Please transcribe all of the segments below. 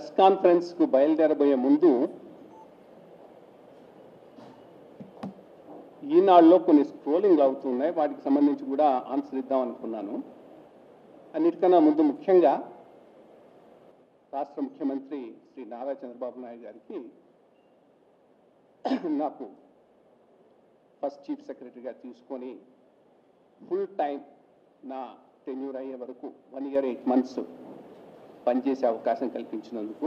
Press కాన్ఫరెన్స్కు బయలుదేరబోయే ముందు ఈనాడులో కొన్ని స్క్రోలింగ్ అవుతున్నాయి వాటికి సంబంధించి కూడా ఆన్సర్ ఇద్దాం అనుకున్నాను అన్నిటికన్నా ముందు ముఖ్యంగా రాష్ట్ర ముఖ్యమంత్రి శ్రీ నారా చంద్రబాబు నాయుడు గారికి నాకు ఫస్ట్ చీఫ్ సెక్రటరీగా తీసుకొని ఫుల్ టైం నా టెన్యూర్ అయ్యే వరకు వన్ ఇయర్ ఎయిట్ మంత్స్ పనిచేసే అవకాశం కల్పించినందుకు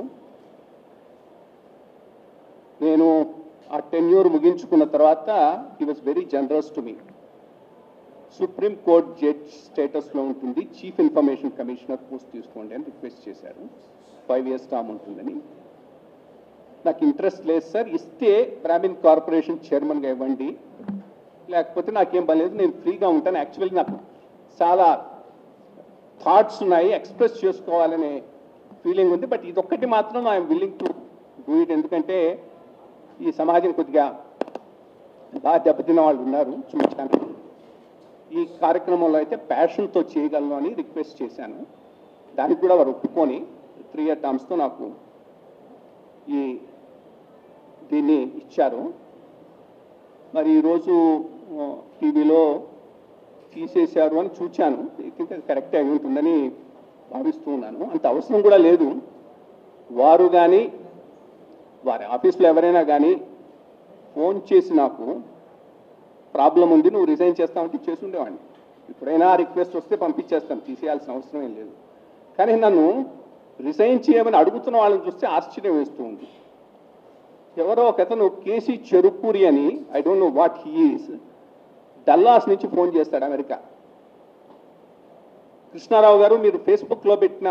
నేను ఆ టెన్యూర్ ముగించుకున్న తర్వాత he was very generous to me Supreme Court judge స్టేటస్లో ఉంటుంది చీఫ్ ఇన్ఫర్మేషన్ కమిషనర్ పోస్ట్ తీసుకోండి అని రిక్వెస్ట్ చేశారు ఫైవ్ ఇయర్స్ టర్మ్ ఉంటుందని నాకు ఇంట్రెస్ట్ లేదు సార్ ఇస్తే బ్రాహ్మిన్ కార్పొరేషన్ చైర్మన్గా ఇవ్వండి లేకపోతే నాకేం పని లేదు నేను ఫ్రీగా ఉంటాను యాక్చువల్లీ నాకు చాలా థాట్స్ ఉన్నాయి ఎక్స్ప్రెస్ చేసుకోవాలనే ఫీలింగ్ ఉంది బట్ ఇదొక్కటి మాత్రం I'm willing to do it ఎందుకంటే ఈ సమాజం కొద్దిగా బాగా దెబ్బతిన్న వాళ్ళు ఉన్నారు చూపించాను ఈ కార్యక్రమంలో అయితే ప్యాషన్తో చేయగలను అని రిక్వెస్ట్ చేశాను దానికి కూడా వారు ఒప్పుకొని త్రీ ఇయర్ టర్మ్స్తో నాకు ఈ దీన్ని ఇచ్చారు మరి ఈరోజు ఆ, టీవీలో తీసేశారు అని చూచాను ఇంకా కరెక్ట్ అయి ఉంటుందని భావిస్తూ ఉన్నాను అంత అవసరం కూడా లేదు వారు కానీ వారి ఆఫీస్లో ఎవరైనా కానీ ఫోన్ చేసి నాకు ప్రాబ్లం ఉంది నువ్వు రిజైన్ చేస్తావంటే చేసి ఉండేవాడిని ఇప్పుడైనా రిక్వెస్ట్ వస్తే పంపించేస్తాను తీసేయాల్సిన అవసరం ఏం లేదు కానీ నన్ను రిజైన్ చేయమని అడుగుతున్న వాళ్ళని చూస్తే ఆశ్చర్యం వేస్తూ ఉంది ఎవరో ఒక అతను కేసీ చెరుకూరి అని I don't know what he is Dallas నుంచి ఫోన్ చేస్తాడు అమెరికా కృష్ణారావు గారు మీరు ఫేస్బుక్లో పెట్టిన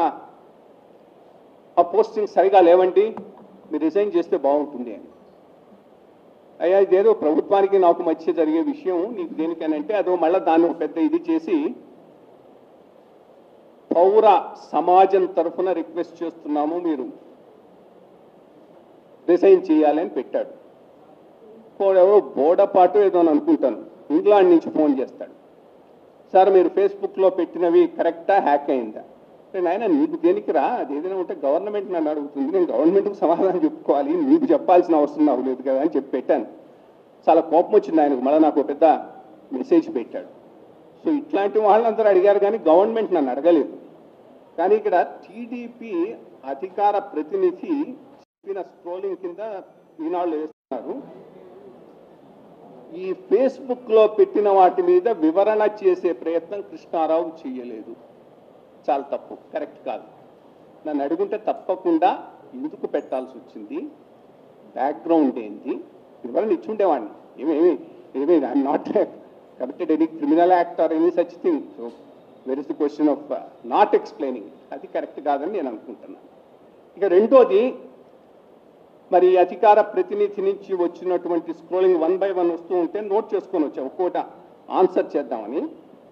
ఆ పోస్టింగ్ సరిగా లేవండి మీరు రిజైన్ చేస్తే బాగుంటుంది అని అయ్యా ఇదేదో ప్రభుత్వానికి నాకు మధ్య జరిగే విషయం నీకు దేనికనంటే అదో మళ్ళీ దాన్ని ఒక పెద్ద ఇది చేసి పౌర సమాజం తరఫున రిక్వెస్ట్ చేస్తున్నాము మీరు రిజైన్ చేయాలని పెట్టాడు ఎవరో బోడపాటు ఏదో అని అనుకుంటాను ఇంగ్లాండ్ నుంచి ఫోన్ చేస్తాడు సార్ మీరు ఫేస్బుక్లో పెట్టినవి కరెక్టా హ్యాక్ అయిందా అంటే నాయన నీకు దేనికి రా అది ఏదైనా ఉంటే గవర్నమెంట్ నన్ను అడుగుతుంది నేను గవర్నమెంట్కి సమాధానం చెప్పుకోవాలి నీకు చెప్పాల్సిన అవసరం నాకు లేదు కదా అని చెప్పి పెట్టాను చాలా కోపం వచ్చింది ఆయనకు మళ్ళీ నాకు ఒక పెద్ద మెసేజ్ పెట్టాడు సో ఇట్లాంటి వాళ్ళందరూ అడిగారు కానీ గవర్నమెంట్ నన్ను అడగలేదు కానీ ఇక్కడ టీడీపీ అధికార ప్రతినిధి చెప్పిన స్క్రోలింగ్ కింద ఈనాళ్ళు వేస్తున్నారు ఈ ఫేస్బుక్ లో పెట్టిన వాటి మీద వివరణ చేసే ప్రయత్నం కృష్ణారావు చేయలేదు చాలా తప్పు కరెక్ట్ కాదు నన్ను అడుగుంటే తప్పకుండా ఎందుకు పెట్టాల్సి వచ్చింది బ్యాక్గ్రౌండ్ ఏంటి వివరణ ఇచ్చుండేవాడిని ఏమేమి ఏమి I'm not committed any criminal act or any such thing so where is the question of not explaining అది కరెక్ట్ కాదని నేను అనుకుంటున్నాను ఇక రెండోది మరి అధికార ప్రతినిధి నుంచి వచ్చినటువంటి స్క్రోలింగ్ వన్ బై వన్ వస్తూ ఉంటే నోట్ చేసుకొని వచ్చా ఒక్కోట ఆన్సర్ చేద్దామని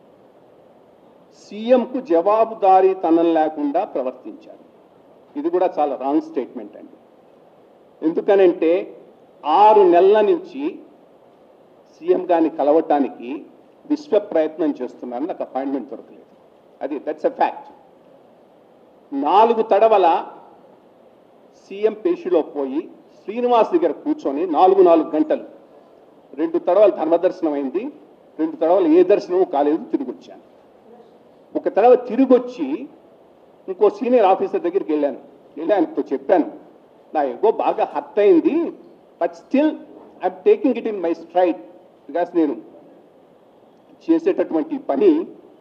సీఎంకు జవాబుదారీతనం లేకుండా ప్రవర్తించారు ఇది కూడా చాలా రాంగ్ స్టేట్మెంట్ అండి ఎందుకనంటే ఆరు నెలల నుంచి సీఎం గారిని కలవటానికి విశ్వ ప్రయత్నం చేస్తున్నాను నాకు అపాయింట్మెంట్ దొరకలేదు అది దట్స్ ఎ ఫ్యాక్ట్ నాలుగు తడవల సీఎం పేషిలో పోయి శ్రీనివాస్ దగ్గర కూర్చొని నాలుగు నాలుగు గంటలు రెండు తడవలు ధర్మదర్శనం అయింది రెండు తడవలు ఏ దర్శనము కాలేదు తిరిగి వచ్చాను ఒక తడవ తిరిగి వచ్చి ఇంకో సీనియర్ ఆఫీసర్ దగ్గరికి వెళ్ళాను వెళ్ళి ఆయనతో చెప్పాను నా ఎగో బాగా హర్ట్ అయింది but still I'm taking it in my stride because నేను చేసేటటువంటి పని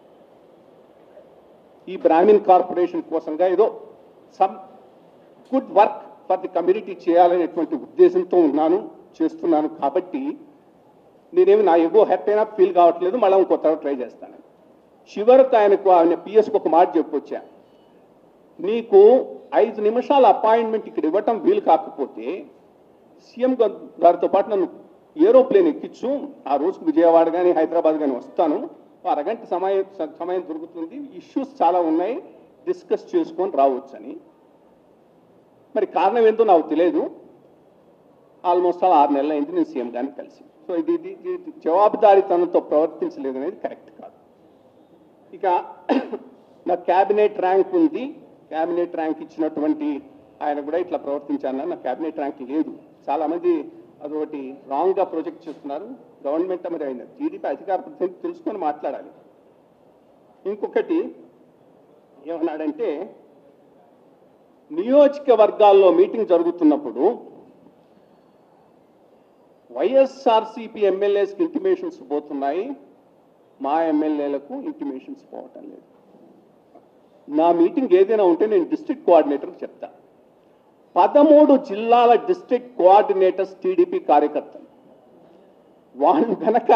ఈ బ్రాహ్మిన్ కార్పొరేషన్ కోసంగా ఏదో some good work for the community చేయాలనేటువంటి ఉద్దేశంతో ఉన్నాను చేస్తున్నాను కాబట్టి నేనేమి నా ఎగో హెట్ అయినా ఫీల్ కావట్లేదు మళ్ళీ ఇంకో తర్వాత ట్రై చేస్తాను చివరికి ఆయనకు ఆయన పిఎస్కి ఒక మాట చెప్పొచ్చా నీకు ఐదు నిమిషాల అపాయింట్మెంట్ ఇక్కడ ఇవ్వటం వీలు కాకపోతే సీఎం గారితో పాటు నన్ను ఏరోప్లేన్ ఎక్కించు ఆ రోజుకు విజయవాడ కానీ హైదరాబాద్ కానీ వస్తాను ఓ అరగంట సమయం సమయం దొరుకుతుంది ఇష్యూస్ చాలా ఉన్నాయి డిస్కస్ చేసుకొని రావచ్చు అని మరి కారణం ఏంటో నాకు తెలియదు ఆల్మోస్ట్ ఆల్ ఆరు నెలలు అయింది నేను సీఎం గారిని కలిసి సో ఇది ఇది ఇది జవాబుదారీతనంతో ప్రవర్తించలేదు అనేది కరెక్ట్ కాదు ఇక నా క్యాబినెట్ ర్యాంక్ ఉంది క్యాబినెట్ ర్యాంక్ ఇచ్చినటువంటి ఆయన కూడా ఇట్లా ప్రవర్తించాను నా క్యాబినెట్ ర్యాంక్ లేదు చాలామంది అదొకటి రాంగ్గా ప్రొజెక్ట్ చేస్తున్నారు గవర్నమెంట్ మరి ఆయన టీడీపీ అధికార ప్రతినిధి తెలుసుకొని మాట్లాడాలి ఇంకొకటి ఏమన్నాడంటే నియోజకవర్గాల్లో మీటింగ్ జరుగుతున్నప్పుడు వైఎస్ఆర్సీపీ ఎమ్మెల్యేస్కి ఇంటిమేషన్స్ పోతున్నాయి మా ఎమ్మెల్యేలకు ఇంటిమేషన్స్ పోవటం లేదు నా మీటింగ్ ఏదైనా ఉంటే నేను డిస్ట్రిక్ట్ కోఆర్డినేటర్కి చెప్తా పదమూడు జిల్లాల డిస్ట్రిక్ట్ కోఆర్డినేటర్స్ టీడీపీ కార్యకర్తలు వాళ్ళు కనుక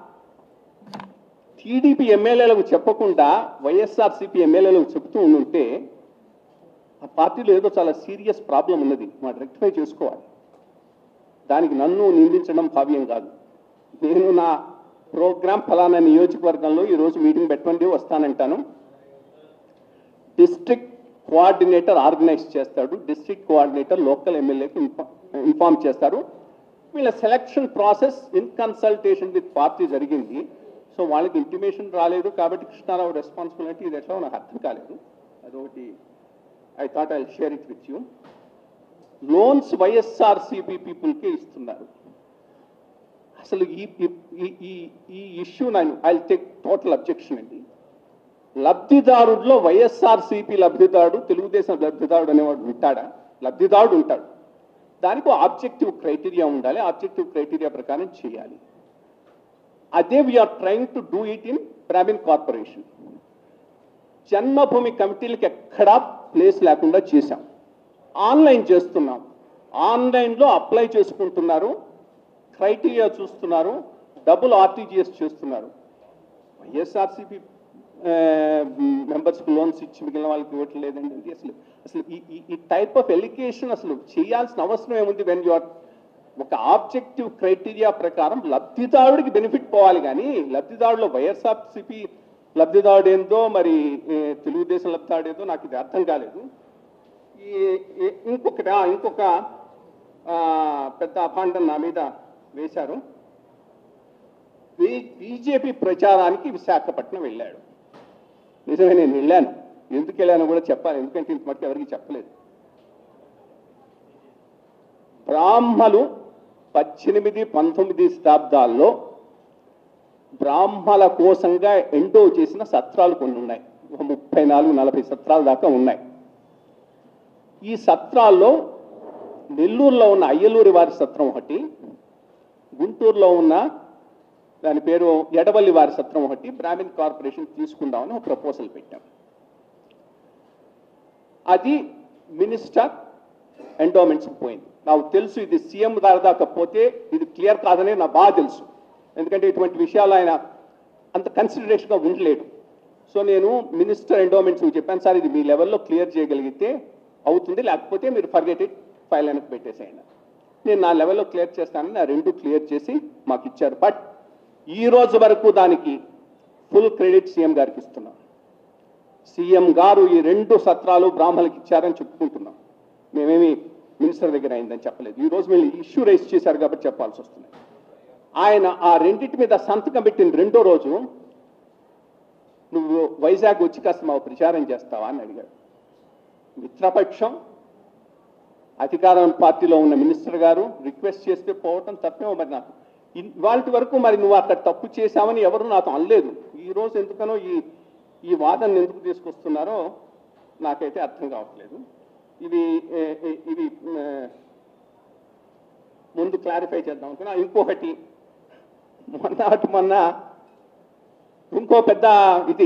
టీడీపీ ఎమ్మెల్యేలకు చెప్పకుండా వైఎస్ఆర్సీపీ ఎమ్మెల్యేలకు చెప్తూ ఉంటే ఆ పార్టీలో ఏదో చాలా సీరియస్ ప్రాబ్లం ఉన్నది వాడు రెక్టిఫై చేసుకోవాలి దానికి నన్ను నిందించడం భావ్యం కాదు నేను నా ప్రోగ్రాం ఫలానా నియోజకవర్గంలో ఈరోజు మీటింగ్ పెట్టండి వస్తానంటాను డిస్ట్రిక్ట్ కోఆర్డినేటర్ ఆర్గనైజ్ చేస్తాడు డిస్ట్రిక్ట్ కోఆర్డినేటర్ లోకల్ ఎమ్మెల్యేకి ఇన్ఫార్మ్ చేస్తారు వీళ్ళ selection process in consultation with party జరిగింది సో వాళ్ళకి ఇంటిమేషన్ రాలేదు కాబట్టి కృష్ణారావు రెస్పాన్సిబిలిటీ ఇది ఎట్లా నాకు అర్థం కాలేదు అదొకటి I thought I share it with you loans YSRCP పీపుల్కే ఇస్తున్నారు అసలు ఈ ఈ- ఈ ఈ ఇష్యూ నేను ఐ టేక్ టోటల్ అబ్జెక్షన్ అండి లబ్ధిదారుడిలో వైఎస్ఆర్సీపీ లబ్ధిదారుడు తెలుగుదేశం లబ్ధిదారుడు అనేవాడు ఉంటాడా లబ్ధిదారుడు ఉంటాడు దానికి ఆబ్జెక్టివ్ క్రైటీరియా ఉండాలి ఆబ్జెక్టివ్ క్రైటీరియా ప్రకారం చేయాలి అదే we're trying to do it in Brahmin corporation Janmabhoomi కమిటీలకు ఎక్కడా ప్లేస్ లేకుండా చేశాం ఆన్లైన్ చేస్తున్నాం ఆన్లైన్లో అప్లై చేసుకుంటున్నారు క్రైటీరియా చూస్తున్నారు డబుల్ ఆర్టీజీఎస్ చేస్తున్నారు వైఎస్ఆర్సీపీ మెంబర్స్కి లోన్స్ ఇచ్చి మిగిలిన వాళ్ళకి ఇవ్వటం లేదండి ఇది అసలు అసలు ఈ ఈ- ఈ టైప్ ఆఫ్ ఎలికేషన్ అసలు చేయాల్సిన అవసరం ఏముంది వెన్ యూఆర్ ఒక ఆబ్జెక్టివ్ క్రైటీరియా ప్రకారం లబ్ధిదారుడికి బెనిఫిట్ పోవాలి కానీ లబ్ధిదారులో వైఎస్ఆర్సీపీ లబ్ధిదారుడు ఏందో మరి ఏ, తెలుగుదేశం లబ్ధిదారుడు ఏందో నాకు ఇది అర్థం కాలేదు ఈ ఈ- ఇంకొకటి ఆ, ఇంకొక ఆ, పెద్ద అభాండం నా మీద వేశారు బీజేపీ ప్రచారానికి విశాఖపట్నం వెళ్ళాడు నిజమే నేను వెళ్ళాను ఎందుకు వెళ్ళానో కూడా చెప్పాలి ఎందుకంటే ఇంత మటుకు ఎవరికి చెప్పలేదు బ్రాహ్మలు పద్దెనిమిది పంతొమ్మిది శతాబ్దాల్లో బ్రాహ్మల కోసంగా ఎండో చేసిన సత్రాలు కొన్ని ఉన్నాయి ఒక ముప్పై నాలుగు నలభై సత్రాల దాకా ఉన్నాయి ఈ సత్రాల్లో నెల్లూరులో ఉన్న అయ్యలూరి వారి సత్రం ఒకటి గుంటూరులో ఉన్న దాని పేరు ఎడవల్లి వారి సత్రం ఒకటి బ్రాహ్మిన్ కార్పొరేషన్ తీసుకుందామని ఒక ప్రపోజల్ పెట్టాం అది మినిస్టర్ ఎండోమెంట్స్ పోయింది నాకు తెలుసు ఇది సీఎం గారి దాకా పోతే ఇది క్లియర్ కాదని నాకు బాగా తెలుసు ఎందుకంటే ఇటువంటి విషయాలు ఆయన అంత కన్సిడరేషన్గా ఉండలేడు సో నేను మినిస్టర్ ఎండోమెంట్స్ చెప్పాను సార్ ఇది మీ లెవెల్లో క్లియర్ చేయగలిగితే అవుతుంది లేకపోతే మీరు ఫర్గెట్ ఇట్ ఫైల్ వెనక్కి పెట్టేసేయండి నేను నా లెవెల్లో క్లియర్ చేస్తానని నా రెండు క్లియర్ చేసి మాకు ఇచ్చారు బట్ ఈ రోజు వరకు దానికి ఫుల్ క్రెడిట్ సీఎం గారికి ఇస్తున్నాం సీఎం గారు ఈ రెండు సత్రాలు బ్రాహ్మణులకు ఇచ్చారని చెప్పుకుంటున్నాం మేమేమి మినిస్టర్ దగ్గర అయిందని చెప్పలేదు ఈ రోజు వీళ్ళు ఇష్యూ రైజ్ చేశారు కాబట్టి చెప్పాల్సి వస్తుంది ఆయన ఆ రెండింటి మీద సంతకం పెట్టిన రెండో రోజు నువ్వు వైజాగ్ వచ్చి కాస్త మా ప్రచారం చేస్తావా అని అడిగాడు మిత్రపక్షం అధికారం పార్టీలో ఉన్న మినిస్టర్ గారు రిక్వెస్ట్ చేస్తే పోవటం తప్పేమో మరి నాకు ఇవాళ వరకు మరి నువ్వు అక్కడ తప్పు చేశావని ఎవరు నాతో అనలేదు ఈ రోజు ఎందుకనో ఈ ఈ వాదన ఎందుకు తీసుకొస్తున్నారో నాకైతే అర్థం కావట్లేదు ఇది ఏ, ఏ, ఇది ఏ, ముందు క్లారిఫై చేద్దాం అనుకున్నా ఇంకొకటి మొన్న అటు మొన్న ఇంకో పెద్ద ఇది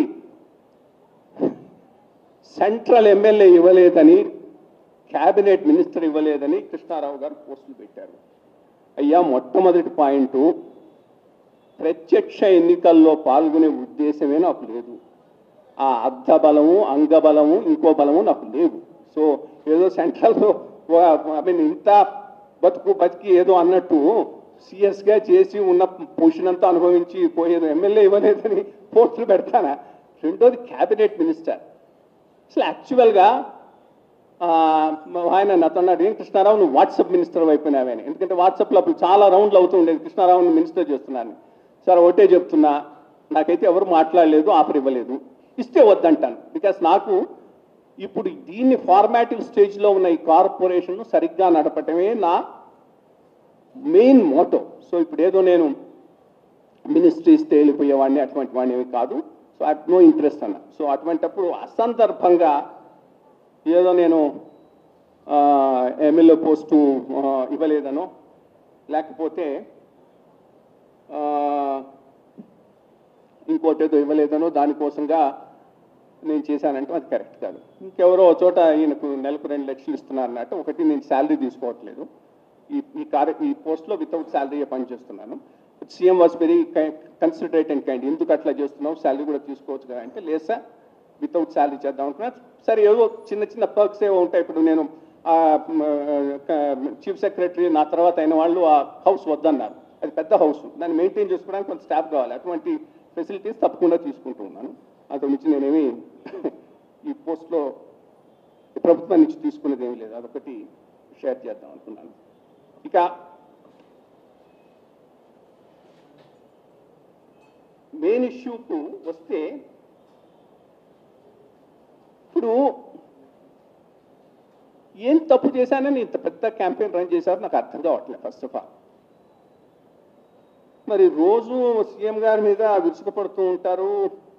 సెంట్రల్ ఎమ్మెల్యే ఇవ్వలేదని క్యాబినెట్ మినిస్టర్ ఇవ్వలేదని కృష్ణారావు గారు పోస్టులు పెట్టారు అయ్యా మొట్టమొదటి పాయింట్ ప్రత్యక్ష ఎన్నికల్లో పాల్గొనే ఉద్దేశమే నాకు లేదు ఆ అర్ధ బలము అంగబలము ఇంకో బలము నాకు లేవు సో ఏదో సెంట్రల్లో ఐ మీన్ ఇంత బతుకు బతికి ఏదో అన్నట్టు సీఎస్గా చేసి ఉన్న పొజిషన్ అంతా అనుభవించి పోయేది ఎమ్మెల్యే ఇవ్వలేదని పోస్టులు పెడతానా రెండోది క్యాబినెట్ మినిస్టర్ అసలు యాక్చువల్గా ఆ, మా ఆయన నాతో అన్నాడు ఏం కృష్ణారావు నువ్వు వాట్సాప్ మినిస్టర్ అయిపోయినావని ఎందుకంటే వాట్సాప్లో అప్పుడు చాలా రౌండ్లు అవుతూ ఉండేది కృష్ణారావుని మినిస్టర్ చేస్తున్నాను సార్ ఒకటే చెప్తున్నా నాకైతే ఎవరు మాట్లాడలేదు ఆఫర్ ఇవ్వలేదు ఇస్తే వద్దంటాను బికాస్ నాకు ఇప్పుడు దీన్ని ఫార్మాటివ్ స్టేజ్లో ఉన్న ఈ కార్పొరేషన్ సరిగ్గా నడపటమే నా మెయిన్ మోటో సో ఇప్పుడు ఏదో నేను మినిస్ట్రీస్ తేలిపోయేవాడిని అటువంటి వాడిని ఏమీ కాదు సో ఐ నో ఇంట్రెస్ట్ అన్న సో అటువంటప్పుడు అసందర్భంగా ఏదో నేను ఎమ్మెల్యే పోస్టు ఆ, ఇవ్వలేదనో లేకపోతే ఆ, ఇంకోటి ఏదో ఇవ్వలేదనో దానికోసంగా నేను చేశానంటే అది కరెక్ట్ కాదు ఇంకెవరో ఓ చోట ఈయనకు నెలకు రెండు లక్షలు ఇస్తున్నారు అన్నట్టు ఒకటి నేను శాలరీ తీసుకోవట్లేదు ఈ ఈ కార్య ఈ పోస్ట్లో వితౌట్ శాలరీ పనిచేస్తున్నాను CM was very considerate and kind ఎందుకు అట్లా చేస్తున్నావు శాలరీ కూడా తీసుకోవచ్చు కదా అంటే లేదు సార్ వితౌట్ శాలరీ చేద్దాం అనుకున్నా సరే ఏదో చిన్న చిన్న పర్క్స్ ఏవో ఉంటాయి ఇప్పుడు నేను చీఫ్ సెక్రటరీ నా తర్వాత అయిన వాళ్ళు ఆ హౌస్ వద్దన్నారు అది పెద్ద హౌస్ దాన్ని మెయింటైన్ చేసుకోవడానికి కొంత స్టాఫ్ కావాలి అటువంటి ఫెసిలిటీస్ తప్పకుండా తీసుకుంటూ ఉన్నాను అంతకు మించి నేనేమి ఈ పోస్ట్లో ప్రభుత్వం నుంచి తీసుకున్నది ఏమీ లేదు అదొకటి షేర్ చేద్దాం అనుకున్నాను ఇక మెయిన్ ఇష్యూకు వస్తే ఇప్పుడు ఏం తప్పు చేశానని ఇంత పెద్ద క్యాంపెయిన్ రన్ చేశారు నాకు అర్థం కావట్లేదు ఫస్ట్ ఆఫ్ ఆల్ మరి రోజు సీఎం గారి మీద విరుచుకుపడుతూ ఉంటారు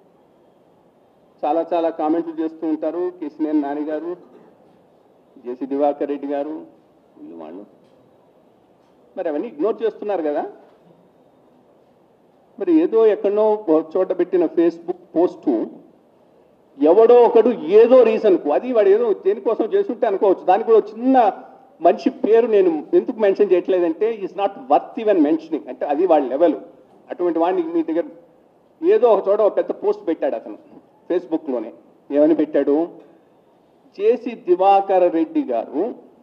చాలా చాలా కామెంట్లు చేస్తూ ఉంటారు కేసీనేని నాని గారు జేసీ దివాకర్ రెడ్డి గారు వీళ్ళు వాళ్ళు మరి అవన్నీ ఇగ్నోర్ చేస్తున్నారు కదా మరి ఏదో ఎక్కడనో ఒక చోట పెట్టిన ఫేస్బుక్ పోస్టు ఎవడో ఒకడు ఏదో రీజన్కు అది వాడు ఏదో దేనికోసం చేసుంటే అనుకోవచ్చు దానికి కూడా ఒక చిన్న మనిషి పేరు నేను ఎందుకు మెన్షన్ చేయట్లేదంటే is not worth even mentioning అంటే అది వాళ్ళ లెవెల్ అటువంటి వాడిని మీ దగ్గర ఏదో ఒక చోట ఒక పెద్ద పోస్ట్ పెట్టాడు అతను ఫేస్బుక్లోనే ఏమని పెట్టాడు జేసి దివాకర్ రెడ్డి గారు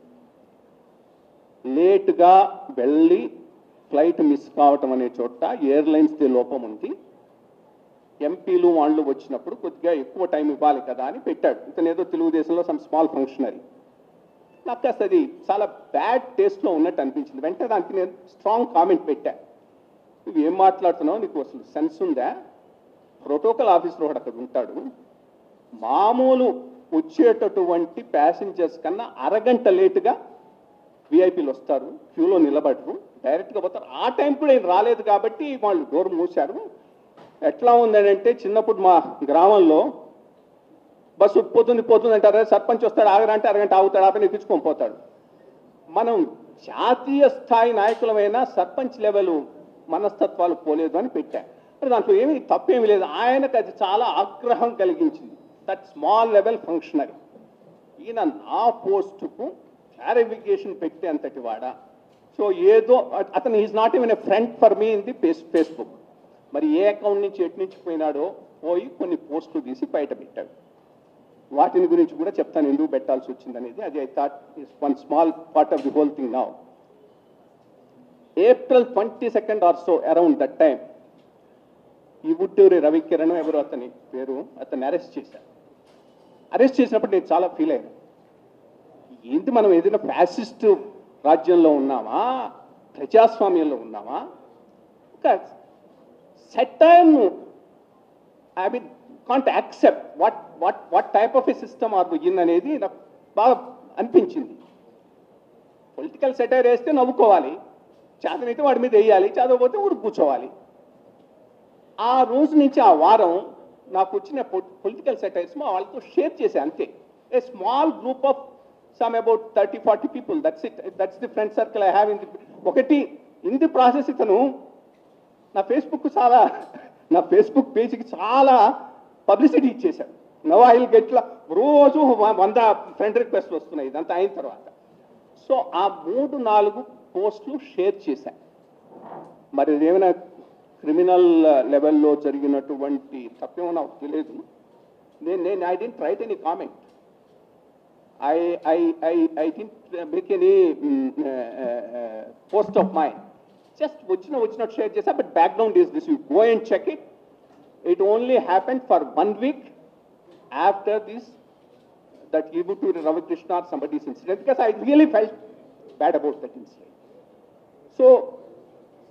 లేట్గా వెళ్ళి ఫ్లైట్ మిస్ కావటం అనే చోట ఎయిర్లైన్స్ది లోపం ఉంది ఎంపీలు వాళ్ళు వచ్చినప్పుడు కొద్దిగా ఎక్కువ టైం ఇవ్వాలి కదా అని పెట్టాడు ఇతను ఏదో తెలుగుదేశంలో సమ్ స్మాల్ ఫంక్షనరీ నాకు కాస్త అది చాలా బ్యాడ్ టేస్ట్లో ఉన్నట్టు అనిపించింది వెంటనే దానికి నేను స్ట్రాంగ్ కామెంట్ పెట్టా నువ్వు ఏం మాట్లాడుతున్నావు నీకు అసలు సెన్స్ ఉందా ప్రోటోకాల్ ఆఫీసర్ ఒకడు అక్కడ ఉంటాడు మామూలు వచ్చేటటువంటి ప్యాసింజర్స్ కన్నా అరగంట లేటుగా విఐపీలు వస్తారు క్యూలో నిలబడరు డైరెక్ట్గా పోతారు ఆ టైం కూడా ఏం రాలేదు కాబట్టి వాళ్ళు డోర్ మూశారు ఎట్లా ఉందని అంటే చిన్నప్పుడు మా గ్రామంలో బస్సు పోతుంది పోతుంది అంటారు సర్పంచ్ వస్తాడు ఆగరంటే అరగంట ఆగుతాడు ఆపని ఎక్కించుకొని పోతాడు మనం జాతీయ స్థాయి నాయకులమైన సర్పంచ్ లెవెల్ మనస్తత్వాలు పోలేదు అని పెట్టా మరి దాంట్లో ఏమీ తప్పేమీ లేదు ఆయనకు అది చాలా ఆగ్రహం కలిగించింది దట్ స్మాల్ లెవెల్ ఫంక్షనరీ ఈయన నా పోస్టుకు క్లారిఫికేషన్ పెట్టేంతటి వాడా సో ఏదో అ- అతను is not even a friend for me in the face Facebook మరి ఏ అకౌంట్ నుంచి ఎటు నుంచి పోయినాడో పోయి కొన్ని పోస్టులు తీసి బయట పెట్టాడు వాటిని గురించి కూడా చెప్తాను ఎందుకు పెట్టాల్సి వచ్చింది అనేది అది I thought is one small part of the whole thing now April twenty second or so around that time ఈ ఉట్టూరి రవికిరణ్ ఎవరు అతని పేరు అతన్ని అరెస్ట్ చేశారు అరెస్ట్ చేసినప్పుడు నేను చాలా ఫీల్ అయ్యాను ఏంటి మనం ఏదైనా ఫ్యాసిస్ట్ రాజ్యంలో ఉన్నామా ప్రజాస్వామ్యంలో ఉన్నామా ఒక సెటైర్ను I mean can't accept what what what type of a system are in అనేది నాకు బాగా అనిపించింది పొలిటికల్ సెటైర్ వేస్తే నవ్వుకోవాలి చేతనైతే వాడి మీద వేయాలి చదవకపోతే ఊరు కూర్చోవాలి ఆ రోజు నుంచి ఆ వారం నాకు వచ్చిన పొలిటికల్ సెటైర్స్ మా వాళ్ళతో షేర్ చేసే అంతే a small group of some about thirty forty people that's it that's the friend circle I have in the ఒకటి ఇన్ ది ప్రాసెస్ ఇతను నా ఫేస్బుక్ చాలా నా ఫేస్బుక్ పేజ్కి చాలా పబ్లిసిటీ ఇచ్చేశాడు నవ్ ఐ విల్ గెట్లా రోజు వ- వంద ఫ్రెండ్ రిక్వెస్ట్ వస్తున్నాయి ఇదంతా అయిన తర్వాత సో ఆ మూడు నాలుగు పోస్టులు షేర్ చేశాను మరి ఏమైనా క్రిమినల్ లెవెల్లో జరిగినటువంటి తప్పేమో నాకు తెలియదు నేను నేను I didn't write any comment I I I I didn't make any post of mind just వచ్చిన వచ్చినట్టు షేర్ చేసా but background is this you go and check it it only happen for one week after this that ఈబు to Ravikrishna or somebody's incident because I really felt bad about that incident so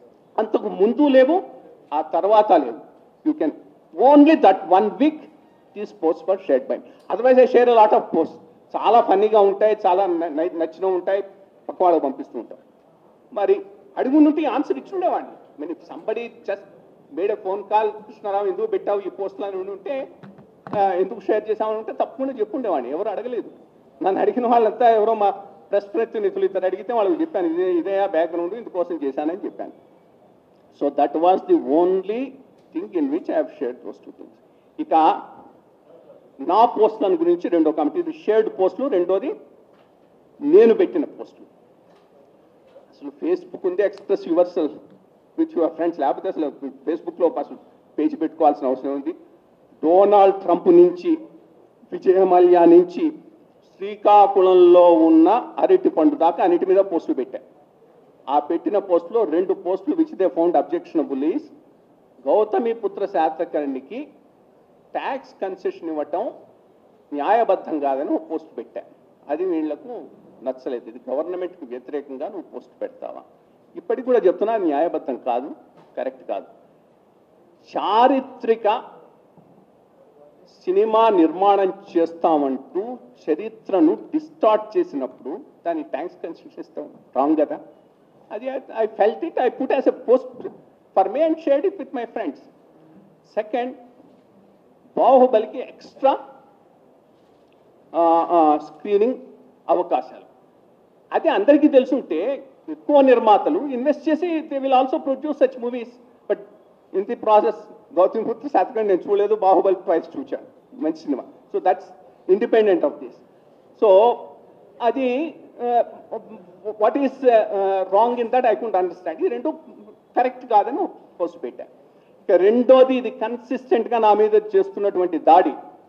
అంతకు ముందు లేవు ఆ తర్వాత లేవు you can only that one week these post for shared by otherwise I share lot of post చాలా ఫన్నీగా ఉంటాయి చాలా న- న- నచ్చిన ఉంటాయి పక్క వాళ్ళకి పంపిస్తూ ఉంటాం మరి అడుగుంటే ఆన్సర్ ఇచ్చి ఉండేవాడిని మరి somebody just made a phone call Krishna Rao ఎందుకు పెట్టావు ఈ పోస్టులు అని ఉంటే ఆ, ఎందుకు షేర్ చేసామని ఉంటే తప్పకుండా చెప్పుండేవాడిని ఎవరు అడగలేదు నన్ను అడిగిన వాళ్ళంతా ఎవరో మా ప్రెస్ ప్రతినిధులు ఇద్దరు అడిగితే వాళ్ళకి చెప్పాను ఇదే ఇదే బ్యాక్గ్రౌండ్ ఇందుకోసం చేశానని చెప్పాను so that was the only thing in which I have shared those two things ఇక నా పోస్టులను గురించి రెండో కమిటీ ఇది షేర్డ్ పోస్టులు రెండోది నేను పెట్టిన పోస్టులు అసలు ఫేస్బుక్ ఉంది express yourself with your friends లేకపోతే అసలు ఫేస్బుక్లో అసలు పేజీ పెట్టుకోవాల్సిన అవసరం ఉంది డొనాల్డ్ ట్రంప్ నుంచి విజయ మల్యా నుంచి శ్రీకాకుళంలో ఉన్న అరటి పండు దాకా అన్నిటి మీద పోస్టులు పెట్టా ఆ పెట్టిన పోస్టులో రెండు పోస్టులు which they found objectionable is Gautami Putra శాతకర్ణికి ట్యాక్స్ కన్సెషన్ ఇవ్వటం న్యాయబద్ధం కాదని ఒక పోస్ట్ పెట్టా అది వీళ్లకు నచ్చలేదు ఇది గవర్నమెంట్కి వ్యతిరేకంగా నువ్వు పోస్ట్ పెడతావా ఇప్పటికి కూడా చెప్తున్నా న్యాయబద్ధం కాదు కరెక్ట్ కాదు చారిత్రక సినిమా నిర్మాణం చేస్తామంటూ చరిత్రను డిస్టార్ట్ చేసినప్పుడు దాన్ని ట్యాంక్స్ కన్సిడర్ చేస్తాం రాంగ్ కదా అది I felt it I put as a post for me and shared it with my friends second బాహుబలికి ఎక్స్ట్రా స్క్రీనింగ్ అవకాశాలు అదే అందరికీ తెలుసుంటే ఎక్కువ నిర్మాతలు ఇన్వెస్ట్ చేసి they will also produce such movies but in the process Gautam Putra శాతకం నేను చూడలేదు బాహుబలి ప్రైస్ చూచాను మంచి సినిమా so that's independent of this so అది what is wrong in that I couldn't understand ఇది రెండు కరెక్ట్ కాదని పోస్ట్ పెట్టాను ఇక రెండోది ఇది కన్సిస్టెంట్గా నా మీద చేస్తున్నటువంటి దాడి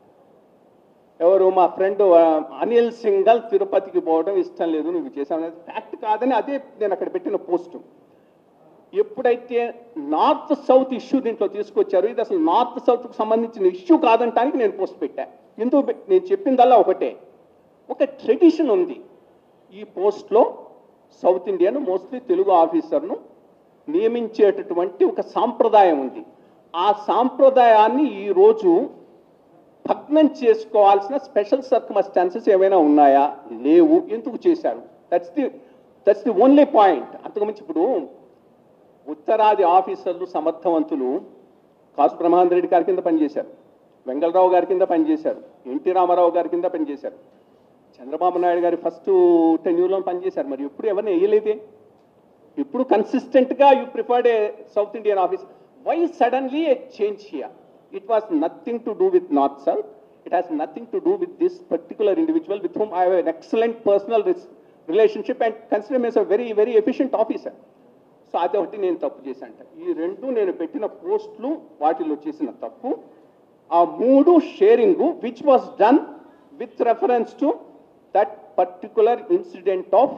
ఎవరు మా ఫ్రెండ్ అనిల్ సింగల్ తిరుపతికి పోవడం ఇష్టం లేదు నువ్వు చేసావు అనేది ఫ్యాక్ట్ కాదని అదే నేను అక్కడ పెట్టిన పోస్టు ఎప్పుడైతే నార్త్ సౌత్ ఇష్యూ దీంట్లో తీసుకొచ్చారో ఇది అసలు నార్త్ సౌత్కి సంబంధించిన ఇష్యూ కాదంటానికి నేను పోస్ట్ పెట్టా ఎందుకు పె- నేను చెప్పిందల్లా ఒకటే ఒక ట్రెడిషన్ ఉంది ఈ పోస్ట్లో సౌత్ ఇండియన్ మోస్ట్లీ తెలుగు ఆఫీసర్ను నియమించేటటువంటి ఒక సాంప్రదాయం ఉంది ఆ సాంప్రదాయాన్ని ఈరోజు భగ్నం చేసుకోవాల్సిన స్పెషల్ సర్కమస్టాన్సెస్ ఏమైనా ఉన్నాయా లేవు ఎందుకు చేశారు that's the that's the only point అంతకుమించి ఇప్పుడు ఉత్తరాది ఆఫీసర్లు సమర్థవంతులు కాసు బ్రహ్మానంద రెడ్డి గారి కింద పనిచేశారు వెంగళరావు గారి కింద పనిచేశారు ఎన్టీ రామారావు గారి కింద పనిచేశారు చంద్రబాబు నాయుడు గారి ఫస్ట్ టెన్యూర్లో పనిచేశారు మరి ఎప్పుడు ఎవరిని వేయలేదే ఇప్పుడు కన్సిస్టెంట్గా you preferred a south Indian office why suddenly a change here it was nothing to do with north south it has nothing to do with this particular individual with whom I have an excellent personal relationship and consider me as a very very efficient officer so అదొకటి నేను తప్పు చేశాంట ఈ రెండు నేను పెట్టిన పోస్టులు వాటిలో చేసిన తప్పు ఆ మూడు sharing which was done with reference to that particular incident of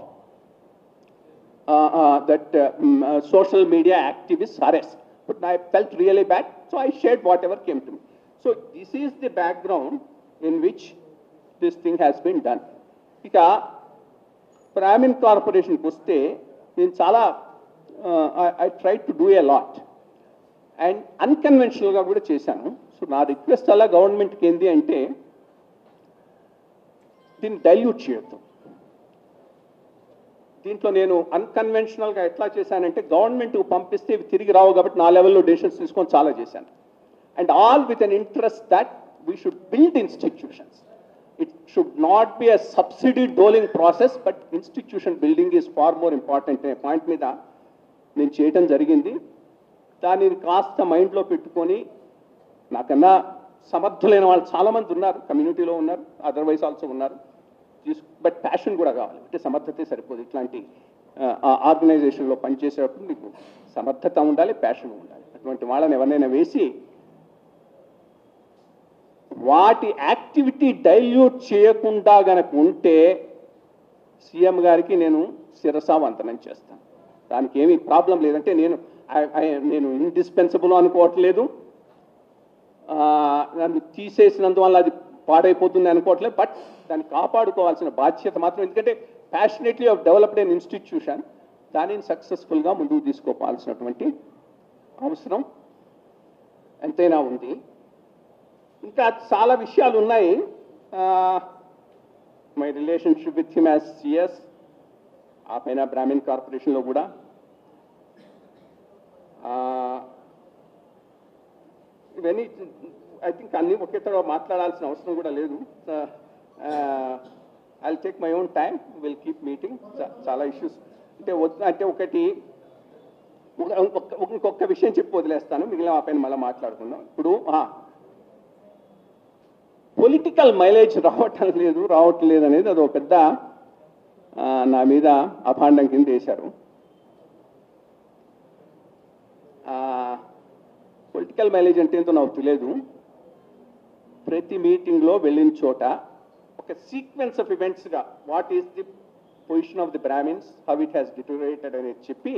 uh, uh, that uh, mm, uh, social media activists arrest. But I felt really bad, so I shared whatever came to me. So this is the background in which this thing has been done. ఇక ప్రామిన్ కార్పొరేషన్కి వస్తే నేను చాలా I try to do a lot and అన్కన్వెన్షనల్గా కూడా చేశాను so నా request అలా గవర్నమెంట్కి ఏంది అంటే దీన్ని డైల్యూట్ చేయొద్దు దీంట్లో నేను అన్కన్వెన్షనల్గా ఎట్లా చేశానంటే గవర్నమెంట్కి పంపిస్తే ఇవి తిరిగి రావు కాబట్టి నా లెవెల్లో డెసిషన్స్ తీసుకొని చాలా చేశాను and all with an interest that we should build institutions it should not be a subsidy doling process but institution building is far more important అనే పాయింట్ మీద నేను చేయటం జరిగింది దానిని కాస్త మైండ్లో పెట్టుకొని నాకన్నా సమర్థులైన వాళ్ళు చాలామంది ఉన్నారు కమ్యూనిటీలో ఉన్నారు అదర్వైజ్ ఆల్సో ఉన్నారు బట్ ప్యాషన్ కూడా కావాలి అంటే సమర్థతే సరిపోదు ఇట్లాంటి ఆర్గనైజేషన్లో పనిచేసేటప్పుడు నీకు సమర్థత ఉండాలి ప్యాషన్ ఉండాలి అటువంటి వాళ్ళని ఎవరినైనా వేసి వాటి యాక్టివిటీ డైల్యూట్ చేయకుండా గనక ఉంటే సీఎం గారికి నేను శిరసా వంతనం చేస్తాను దానికి ఏమీ ప్రాబ్లం లేదంటే నేను I- I- నేను ఇండిస్పెన్సిబుల్ అనుకోవట్లేదు ఆ, నన్ను తీసేసినందువల్ల అది పాడైపోతుంది అనుకోవట్లేదు బట్ దాన్ని కాపాడుకోవాల్సిన బాధ్యత మాత్రం ఎందుకంటే passionately of developed an institution దానిని సక్సెస్ఫుల్గా ముందుకు తీసుకోవాల్సినటువంటి అవసరం ఎంతైనా ఉంది ఇంకా చాలా విషయాలు ఉన్నాయి my relationship with him as CS ఆ పైన బ్రాహ్మిన్ కార్పొరేషన్లో కూడా ఆ, ఇవన్నీ ఐ థింక్ అన్ని ఒకే తడ మాట్లాడాల్సిన అవసరం కూడా లేదు I take my own time will keep meeting చాలా ఇష్యూస్ అంటే వద్దు అంటే ఒకటి ఒక- ఇంకొక ఇంకొక విషయం చెప్పి వదిలేస్తాను మిగిలిన ఆ పైన మళ్ళీ మాట్లాడుకుందాం ఇప్పుడు పొలిటికల్ మైలేజ్ రావటం లేదు రావట్లేదు అనేది అది ఒక పెద్ద ఆ, నా మీద అభాండం కింద వేశారు పొలిటికల్ మైలేజ్ అంటే ఏంటో నాకు తెలియదు ప్రతి మీటింగ్లో వెళ్ళిన చోట ఒక సీక్వెన్స్ ఆఫ్ ఈవెంట్స్గా what is the position of the Brahmins how it has deteriorated అనేది చెప్పి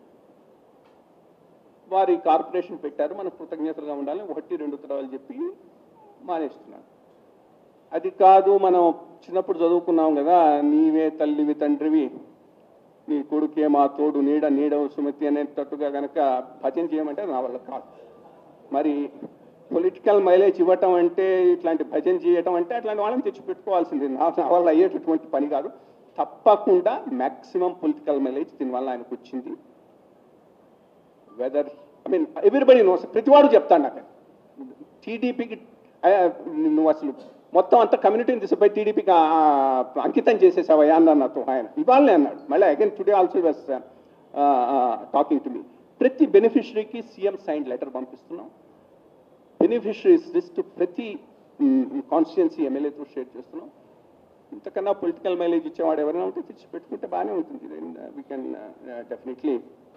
వారి కార్పొరేషన్ పెట్టారు మన కృతజ్ఞతలుగా ఉండాలి ఒకటి రెండు తరాలు చెప్పి మానేస్తున్నారు అది కాదు మనం చిన్నప్పుడు చదువుకున్నాం కదా నీవే తల్లివి తండ్రివి నీ కొడుకే మా తోడు నీడ నీడ సుమతి అనేటట్టుగా కనుక భజన చేయమంటే నా వల్ల కాదు మరి పొలిటికల్ మైలేజ్ ఇవ్వటం అంటే ఇట్లాంటి భజన చేయటం అంటే అట్లాంటి వాళ్ళని తెచ్చి పెట్టుకోవాల్సింది నా నా వల్ల అయ్యేటటువంటి పని కాదు తప్పకుండా మ్యాక్సిమం పొలిటికల్ మైలేజ్ దీనివల్ల ఆయనకు వచ్చింది whether I mean everybody knows ప్రతివాడు చెప్తాడు నాకు టీడీపీకి నువ్వు అసలు మొత్తం అంతా కమ్యూనిటీని తీసుకుపోయి టీడీపీకి అంకితం చేసేసావయ్యా అన్నారు నాతో ఆయన ఇవాళనే అన్నాడు మళ్ళీ again today also was talking to me ప్రతి బెనిఫిషరీకి సీఎం సైన్ లెటర్ పంపిస్తున్నాం బెనిఫిషరీస్ లిస్ట్ ప్రతి కాన్స్టిట్యున్సీ ఎమ్మెల్యేతో షేర్ చేస్తున్నాం ఇంతకన్నా పొలిటికల్ మైలేజ్ ఇచ్చేవాడు ఎవరైనా ఉంటే తెచ్చి పెట్టుకుంటే బాగానే ఉంటుంది we can definitely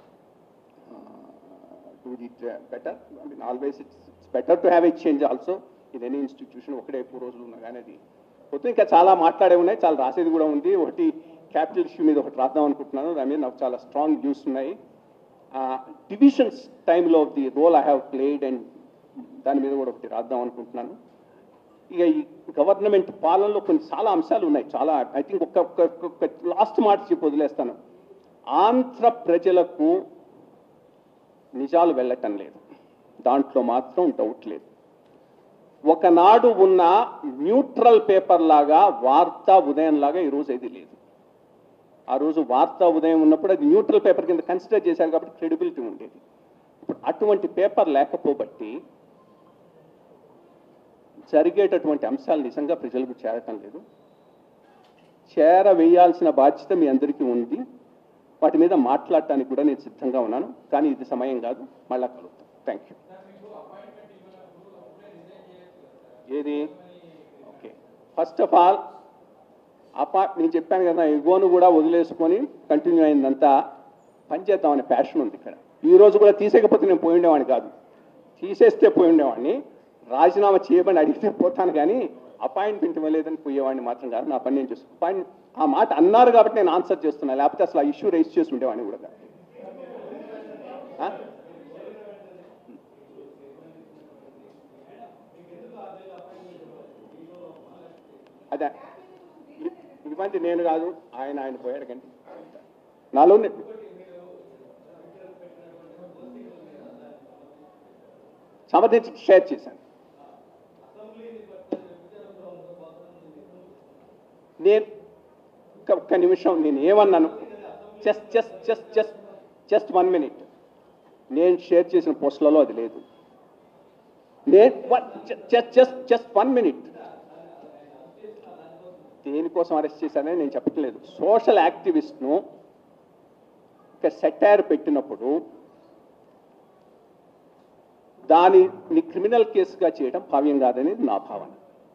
do it uh, better. I mean, always it's, it's better to have a change also in any institution. ఒకటే ఎక్కువ రోజులు ఉన్నా కానీ అది పోతే ఇంకా చాలా మాట్లాడే ఉన్నాయి చాలా రాసేది కూడా ఉంది ఒకటి క్యాపిటల్ ఇష్యూ మీద ఒకటి రాద్దాం అనుకుంటున్నాను దాని మీద నాకు చాలా స్ట్రాంగ్ వ్యూస్ ఉన్నాయి డివిజన్స్ టైంలో the role I have played and దాని మీద కూడా ఒకటి రాద్దాం అనుకుంటున్నాను ఇక ఈ గవర్నమెంట్ పాలనలో కొన్ని చాలా అంశాలు ఉన్నాయి చాలా ఐ థింక్ ఒక లాస్ట్ మాట చెప్పి వదిలేస్తాను ఆంధ్ర ప్రజలకు నిజాలు వెళ్ళటం లేదు దాంట్లో మాత్రం డౌట్ లేదు ఒకనాడు ఉన్న న్యూట్రల్ పేపర్ లాగా వార్తా ఉదయం లాగా ఈరోజు ఇది లేదు ఆ రోజు వార్తా ఉదయం ఉన్నప్పుడు అది న్యూట్రల్ పేపర్ కింద కన్సిడర్ చేశారు కాబట్టి క్రెడిబిలిటీ ఉండేది ఇప్పుడు అటువంటి పేపర్ లేకపోబట్టి జరిగేటటువంటి అంశాలు నిజంగా ప్రజలకు చేరటం లేదు చేరవేయాల్సిన బాధ్యత మీ అందరికీ ఉంది వాటి మీద మాట్లాడటానికి కూడా నేను సిద్ధంగా ఉన్నాను కానీ ఇది సమయం కాదు మళ్ళా కలుగుతాం థ్యాంక్ యూ ఏది ఓకే ఫస్ట్ ఆఫ్ ఆల్ అపా నేను చెప్పాను కదా ఎగోను కూడా వదిలేసుకొని కంటిన్యూ అయిందంతా పనిచేద్దామనే ప్యాషన్ ఉంది ఇక్కడ ఈ రోజు కూడా తీసేయకపోతే నేను పోయి ఉండేవాడిని కాదు తీసేస్తే పోయి ఉండేవాడిని రాజీనామా చేయమని అడిగితే పోతాను కానీ అపాయింట్మెంట్ ఇవ్వలేదని పోయేవాడిని మాత్రం కాదు నా పని నేను చేస్తాను అపాయింట్ ఆ మాట అన్నారు కాబట్టి నేను ఆన్సర్ చేస్తున్నా లేకపోతే అసలు ఆ ఇష్యూ రైజ్ చేసి ఉండేవాడిని కూడా కాదు. ఆ? అదే ఇ- ఇవ్వండి నేను కాదు ఆయన ఆయన పోయాడు కండి నాలో నే- సమర్థించి షేర్ చేశాను నేను ఒక్క ఒక్క నిమిషం నేను ఏమన్నాను just just just just just one minute నేను షేర్ చేసిన పోస్టులలో అది లేదు నేను just just just one minute దేనికోసం అరెస్ట్ చేశానని నేను చెప్పట్లేదు సోషల్ యాక్టివిస్ట్ను ఒక సెటైర్ పెట్టినప్పుడు దానిని క్రిమినల్ కేసుగా చేయడం భావ్యం కాదనేది నా భావన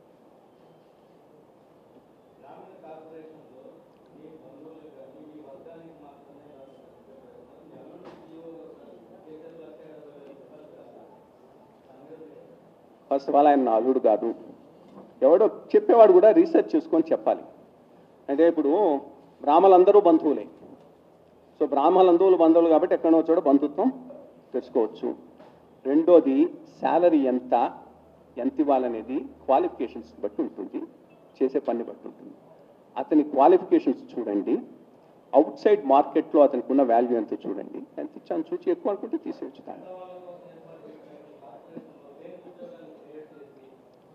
ఫస్ట్ ఆఫ్ ఆల్ ఆయన నా అల్లుడు కాదు ఎవడో చెప్పేవాడు కూడా రీసెర్చ్ చేసుకొని చెప్పాలి అంటే ఇప్పుడు బ్రాహ్మలందరూ బంధువులే సో బ్రాహ్మలందరూ బంధువులు కాబట్టి ఎక్కడో చోట బంధుత్వం తెచ్చుకోవచ్చు రెండోది శాలరీ ఎంత ఎంత ఇవ్వాలనేది క్వాలిఫికేషన్స్ బట్టి ఉంటుంది చేసే పని బట్టి ఉంటుంది అతని క్వాలిఫికేషన్స్ చూడండి అవుట్ సైడ్ మార్కెట్లో అతనికి ఉన్న వాల్యూ ఎంత చూడండి ఎంత ఇచ్చాను చూసి ఎక్కువ అనుకుంటే తీసేయచ్చు దాన్ని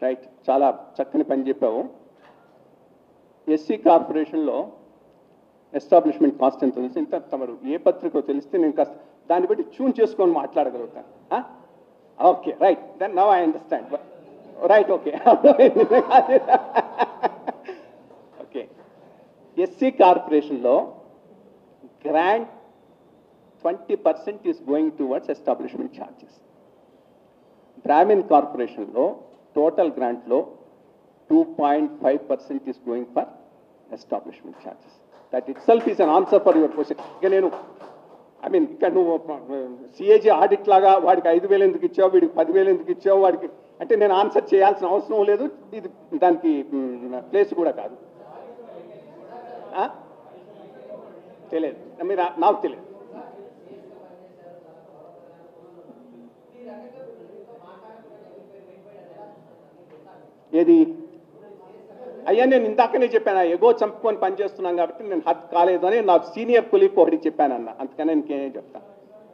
రైట్ చాలా చక్కని పని చెప్పావు ఎస్సీ కార్పొరేషన్లో ఎస్టాబ్లిష్మెంట్ కాస్ట్ ఎంత తెలుసు ఇంత తమరు ఏ పత్రికో తెలిస్తే నేను కాస్త దాన్ని బట్టి ట్యూన్ చేసుకొని మాట్లాడగలుగుతాను okay right then now I understand right okay okay SC కార్పొరేషన్లో grant twenty percent is going towards establishment charges Brahmin కార్పొరేషన్లో టోటల్ గ్రాంట్లో two point five percent is going for establishment charges that itself is an answer for your question ఇక నేను I mean ఇక్కడ నువ్వు CAG audit లాగా వాడికి ఐదు వేలు ఎందుకు ఇచ్చావు వీడికి పదివేలు ఎందుకు ఇచ్చావు వాడికి అంటే నేను ఆన్సర్ చేయాల్సిన అవసరం లేదు ఇది దానికి ప్లేస్ కూడా కాదు ఆ? తెలియదు మీరు నాకు తెలియదు ఏది అయ్యా నేను ఇందాకనే చెప్పాను ఆ ఎగో చంపుకొని పని చేస్తున్నాను కాబట్టి నేను హత్ కాలేదు అని నాకు సీనియర్ కొలీగ్ ఒకటి చెప్పానన్న అందుకనే ఇంకేం చెప్తాను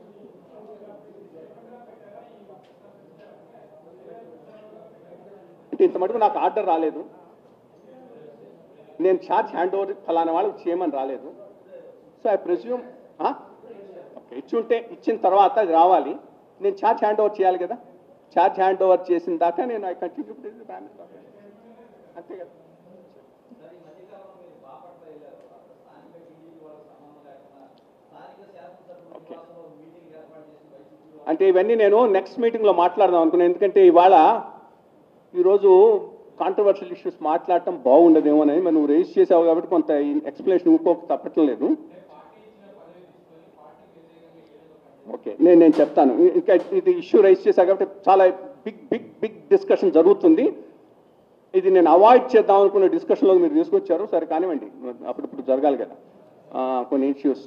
అంటే ఇంత మటుకు నాకు ఆర్డర్ రాలేదు నేను ఛార్జ్ హ్యాండ్ ఓవర్ ఫలానా వాళ్ళకి చేయమని రాలేదు సో ఐ ప్రెజ్యూమ్ ఓకే ఇచ్చి ఉంటే ఇచ్చిన తర్వాత అది రావాలి నేను ఛార్జ్ హ్యాండ్ ఓవర్ చేయాలి కదా ఛార్జ్ హ్యాండ్ ఓవర్ చేసిన దాకా నేను ఐ కంటిన్యూ అంతే కదా ఓకే అంటే ఇవన్నీ నేను నెక్స్ట్ మీటింగ్లో మాట్లాడదాం అనుకున్నాను ఎందుకంటే ఇవాళ ఈరోజు కాంట్రవర్షియల్ ఇష్యూస్ మాట్లాడటం బాగుండదేమో అని మరి నువ్వు రేజ్ చేసావు కాబట్టి కొంత ఎక్స్ప్లెనేషన్ ఇంకోక తప్పటం లేదు ఓకే నేను నేను చెప్తాను ఇంకా ఇది ఇష్యూ రైజ్ చేశా కాబట్టి చాలా బిగ్ బిగ్ బిగ్ డిస్కషన్ జరుగుతుంది ఇది నేను అవాయిడ్ చేద్దాం అనుకున్న డిస్కషన్లో మీరు తీసుకొచ్చారు సరే కానివ్వండి అప్పుడప్పుడు జరగాలి కదా ఆ, కొన్ని ఇష్యూస్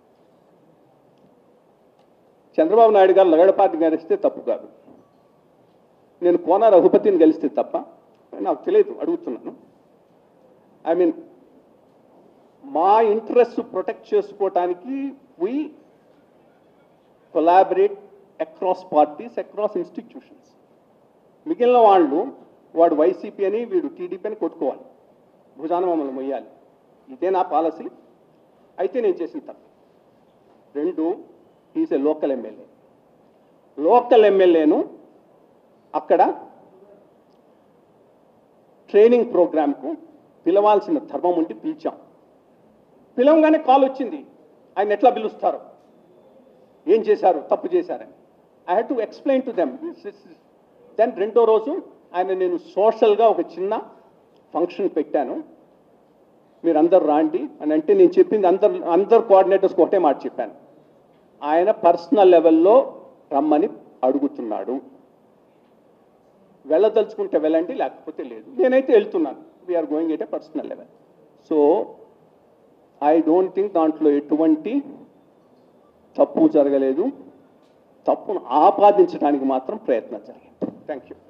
చంద్రబాబు నాయుడు గారు లగడపాటి గెలిస్తే తప్పు కాదు నేను కోన రఘుపతిని గెలిస్తే తప్ప నాకు తెలియదు అడుగుతున్నాను ఐ మీన్ మా ఇంట్రెస్ట్ ప్రొటెక్ట్ చేసుకోవటానికి we collaborate across parties across institutions మిగిలిన వాళ్ళు వాడు వైసీపీ అని వీడు టీడీపీ అని కొట్టుకోవాలి భుజాన మమ్మల్ని మొయ్యాలి ఇదే నా పాలసీ అయితే నేను చేసిన తప్పు రెండు is a local MLA local ఎమ్మెల్యేను అక్కడ ట్రైనింగ్ ప్రోగ్రామ్కు పిలవాల్సిన ధర్మం ఉండి పిలిచాం పిలవగానే కాల్ వచ్చింది ఆయన ఎట్లా పిలుస్తారు ఏం చేశారు తప్పు చేశారని I had to explain to them then రెండో రోజు ఆయన నేను సోషల్గా ఒక చిన్న ఫంక్షన్ పెట్టాను మీరు అందరు రాండి అని అంటే నేను చెప్పింది అందరు అందరు కోఆర్డినేటర్స్కి ఒకటే మాట చెప్పాను ఆయన పర్సనల్ లెవెల్లో రమ్మని అడుగుతున్నాడు వెళ్ళదలుచుకుంటే వెళ్ళండి లేకపోతే లేదు నేనైతే వెళ్తున్నాను we are going at a personal level so I don't think దాంట్లో ఎటువంటి తప్పు జరగలేదు తప్పును ఆపాదించడానికి మాత్రం ప్రయత్నం జరిగింది థ్యాంక్ యూ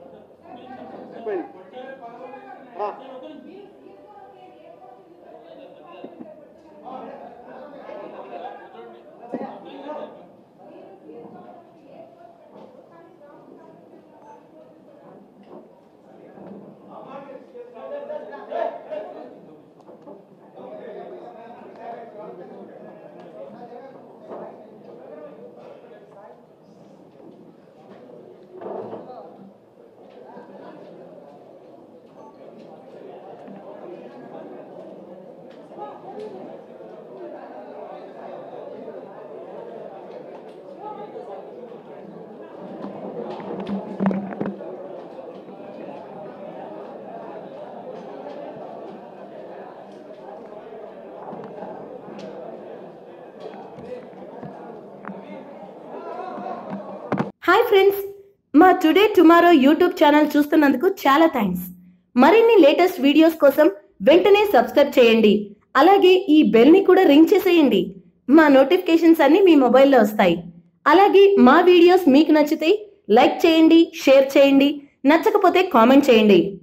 హాయ్ ఫ్రెండ్స్ మా టుడే టుమారో యూట్యూబ్ ఛానల్ చూస్తున్నందుకు చాలా థ్యాంక్స్ మరిన్ని లేటెస్ట్ వీడియోస్ కోసం వెంటనే సబ్స్క్రైబ్ చేయండి అలాగే ఈ బెల్ ని కూడా రింగ్ చేసేయండి మా నోటిఫికేషన్స్ అన్ని మీ మొబైల్లో వస్తాయి అలాగే మా వీడియోస్ మీకు నచ్చితే లైక్ చేయండి షేర్ చేయండి నచ్చకపోతే కామెంట్ చేయండి